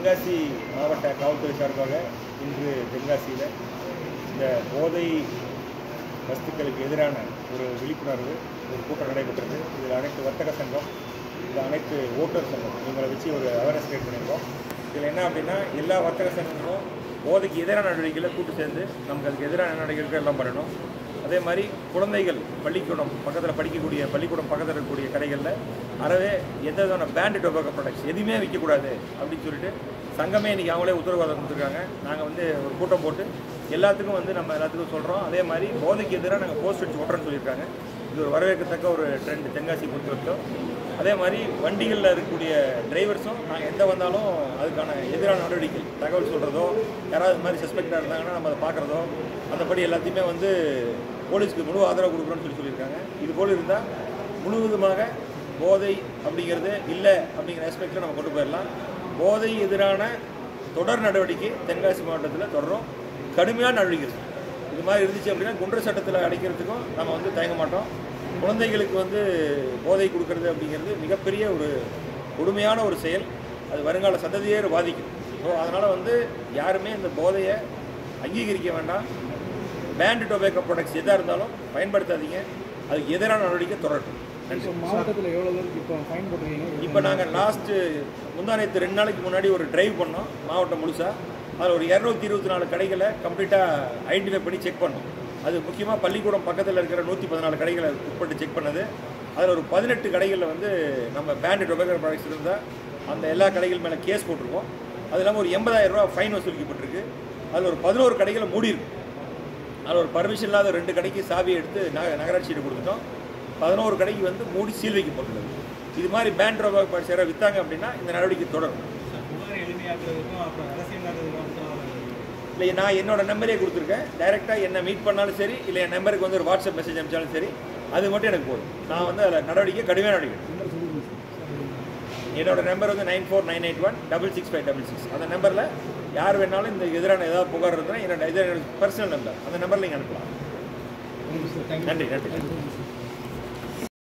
தென்காசி மாவட்ட காவல்துறை சார்பாக இன்று தென்காசியில் இந்த போதை வஸ்துக்களுக்கு எதிரான ஒரு விழிப்புணர்வு ஒரு கூட்டம் நடைபெற்றது இதில் அனைத்து வர்த்தக சங்கம் இது அனைத்து ஓட்டர் சங்கம் இவங்களை வச்சு ஒரு அவேர்னஸ் கிரியேட் பண்ணியிருக்கோம் இதில் என்ன அப்படின்னா எல்லா வர்த்தக சங்கங்களும் போதைக்கு எதிரான நடவடிக்கைகளை கூட்டு சேர்ந்து நமக்கு அதுக்கு எதிரான நடவடிக்கைகள் எல்லாம் பண்ணணும் அதே மாதிரி குழந்தைகள் பள்ளிக்கூடம் பக்கத்தில் படிக்கக்கூடிய பள்ளிக்கூடம் பக்கத்தில் இருக்கக்கூடிய கடைகளில் அறவே எந்த விதமான பேண்ட் டொபாக்கோ ப்ராடக்ட்ஸ் எதுவுமே விற்கக்கூடாது அப்படின்னு சொல்லிட்டு சங்கமே இன்றைக்கி அவங்களே உத்தரவாதம் கொடுத்துருக்காங்க நாங்கள் வந்து ஒரு கூட்டம் போட்டு எல்லாத்துக்கும் வந்து நம்ம எல்லாத்துக்கும் சொல்கிறோம் அதே மாதிரி போதைக்கு எதிராக நாங்கள் போஸ்ட் வச்சு ஓட்டுறோன்னு சொல்லியிருக்காங்க இது ஒரு வரவேற்கத்தக்க ஒரு ட்ரெண்ட் தென்காசி பொறுத்தவரைக்கும் அதே மாதிரி வண்டிகளில் இருக்கக்கூடிய டிரைவர்ஸும் நாங்கள் எந்த வந்தாலும் அதுக்கான எதிரான நடவடிக்கை தகவல் சொல்கிறதோ யாராவது இது மாதிரி சஸ்பெக்டாக இருந்தாங்கன்னா நம்ம அதை பார்க்குறதோ அந்தபடி எல்லாத்தையுமே வந்து போலீஸ்க்கு முழு ஆதரவு கொடுக்குறோன்னு சொல்லி சொல்லியிருக்காங்க இது போல் இருந்தால் முழுவதுமாக போதை அப்படிங்கிறது இல்லை அப்படிங்கிற ஆஸ்பெக்டில் நம்ம கொண்டு போயிடலாம் போதை எதிரான தொடர் நடவடிக்கை தென்காசி மாவட்டத்தில் தொடரும் கடுமையான நடவடிக்கை இருக்கு. இது மாதிரி இருந்துச்சு அப்படின்னா குண்டர் சட்டத்தில் அடைக்கிறதுக்கும் நம்ம வந்து தயங்க மாட்டோம் குழந்தைகளுக்கு வந்து போதை கொடுக்கறது அப்படிங்கிறது மிகப்பெரிய ஒரு கொடுமையான ஒரு செயல் அது வருங்கால சந்ததியே பாதிக்கும் ஸோ அதனால் வந்து யாருமே இந்த போதையை அங்கீகரிக்க வேண்டாம் பேண்ட் டொபேக்கோ ப்ராடக்ட்ஸ் எதாக இருந்தாலும் பயன்படுத்தாதீங்க அதுக்கு எதிரான நடவடிக்கை தொடரட்டும் நன்றி இப்போ மாவட்டத்தில் எவ்வளோ பேருக்கு இப்போ ஃபைன் போட்டிருக்கீங்க இப்போ நாங்கள் லாஸ்ட்டு முந்தானத்து ரெண்டு நாளைக்கு முன்னாடி ஒரு டிரைவ் பண்ணோம் மாவட்டம் முழுசாக அதில் ஒரு இரநூத்தி இருபத்தி நாலு கடைகளை கம்ப்ளீட்டாக ஐடென்டிஃபை பண்ணி செக் பண்ணோம் அது முக்கியமாக பள்ளிக்கூடம் பக்கத்தில் இருக்கிற நூற்றி பதினாலு கடைகளை உட்பட்டு செக் பண்ணது அதில் ஒரு பதினெட்டு கடைகளில் வந்து நம்ம பேண்ட் டொபேக்கோ ப்ராடக்ட்ஸ் இருந்தால் அந்த எல்லா கடைகள் மேலே கேஸ் போட்டிருக்கோம் அது இல்லாமல் ஒரு எண்பதாயிரம் ரூபா ஃபைன் வசூலிக்கப்பட்டிருக்கு அதில் ஒரு பதினோரு கடைகளை மூடியிருக்கு அதில் ஒரு பர்மிஷன் இல்லாத ரெண்டு கடைக்கு சாவியை எடுத்து நக நகராட்சியிட்ட கொடுத்துட்டோம் பதினோரு கடைக்கு வந்து மூடி சீல் வைக்கப்பட்டுள்ளது இது மாதிரி பேண்ட் ரோபா சேர விற்றாங்க அப்படின்னா இந்த நடவடிக்கை தொடரும் புகார் எளிமையாக்குறதுக்கும் அப்புறம் ரகசியமாக்குறதுக்கும் இல்லை நான் என்னோட நம்பரே கொடுத்துருக்கேன் டைரெக்டாக என்னை மீட் பண்ணாலும் சரி இல்லை என் நம்பருக்கு வந்து ஒரு வாட்ஸ்அப் மெசேஜ் அனுப்பிச்சாலும் சரி அது மட்டும் எனக்கு போதும் நான் வந்து அதில் நடவடிக்கை கடுமையான நடவடிக்கை என்னோட நம்பர் வந்து nine four nine eight one double six five double six அந்த நம்பரில் யார் வேணாலும் இந்த எதிரான ஏதாவது புகார் இருந்தால் என்னோட இது பர்சனல் நம்பர் அந்த நம்பரில் நீங்கள் அனுப்பலாம் நன்றி நன்றி